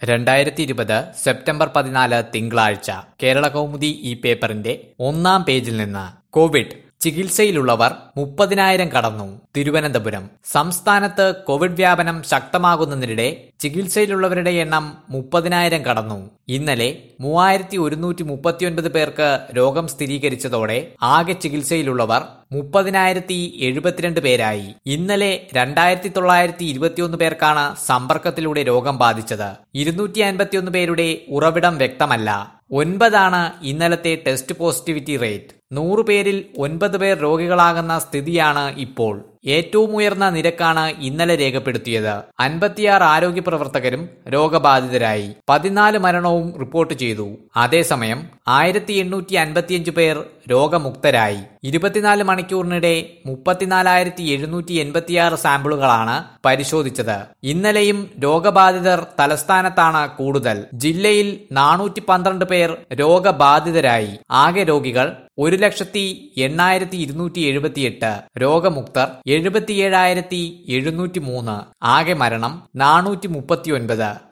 രണ്ടായിരത്തി ഇരുപത് സെപ്റ്റംബർ പതിനാല് തിങ്കളാഴ്ച കേരള കൗമുദി ഈ പേപ്പറിന്റെ ഒന്നാം പേജിൽ നിന്ന് കോവിഡ് ചികിത്സയിലുള്ളവർ മുപ്പതിനായിരം കടന്നു തിരുവനന്തപുരം സംസ്ഥാനത്ത് കോവിഡ് വ്യാപനം ശക്തമാകുന്നതിനിടെ ചികിത്സയിലുള്ളവരുടെ എണ്ണം മുപ്പതിനായിരം കടന്നു ഇന്നലെ മൂവായിരത്തി ഒരുന്നൂറ്റി മുപ്പത്തിയൊൻപത് പേർക്ക് രോഗം സ്ഥിരീകരിച്ചതോടെ ആകെ ചികിത്സയിലുള്ളവർ മുപ്പതിനായിരത്തി എഴുപത്തിരണ്ട് പേരായി ഇന്നലെ രണ്ടായിരത്തി തൊള്ളായിരത്തി ഇരുപത്തിയൊന്ന് പേർക്കാണ് സമ്പർക്കത്തിലൂടെ രോഗം ബാധിച്ചത് ഇരുന്നൂറ്റി അൻപത്തിയൊന്ന് പേരുടെ ഉറവിടം വ്യക്തമല്ല ഒൻപതാണ് ഇന്നലത്തെ ടെസ്റ്റ് പോസിറ്റിവിറ്റി റേറ്റ് നൂറ് പേരിൽ ഒൻപത് പേർ രോഗികളാകുന്ന സ്ഥിതിയാണ് ഇപ്പോൾ ഏറ്റവും ഉയർന്ന നിരക്കാണ് ഇന്നലെ രേഖപ്പെടുത്തിയത് അൻപത്തിയാറ് ആരോഗ്യ പ്രവർത്തകരും രോഗബാധിതരായി പതിനാല് മരണവും റിപ്പോർട്ട് ചെയ്തു അതേസമയം ആയിരത്തി എണ്ണൂറ്റി അൻപത്തിയഞ്ച് പേർ രോഗമുക്തരായി ഇരുപത്തിനാല് മണിക്കൂറിനിടെ മുപ്പത്തിനാലായിരത്തി എഴുന്നൂറ്റി എൺപത്തിയാറ് സാമ്പിളുകളാണ് പരിശോധിച്ചത് ഇന്നലെയും രോഗബാധിതർ തലസ്ഥാനത്താണ് കൂടുതൽ ജില്ലയിൽ നാനൂറ്റി പന്ത്രണ്ട് പേർ രോഗബാധിതരായി ആകെ രോഗികൾ ഒരു ലക്ഷത്തി എണ്ണായിരത്തി ഇരുന്നൂറ്റി എഴുപത്തിയെട്ട് രോഗമുക്തർ എഴുപത്തിയേഴായിരത്തി എഴുന്നൂറ്റി മൂന്ന് ആകെ മരണം നാനൂറ്റി മുപ്പത്തിയൊൻപത്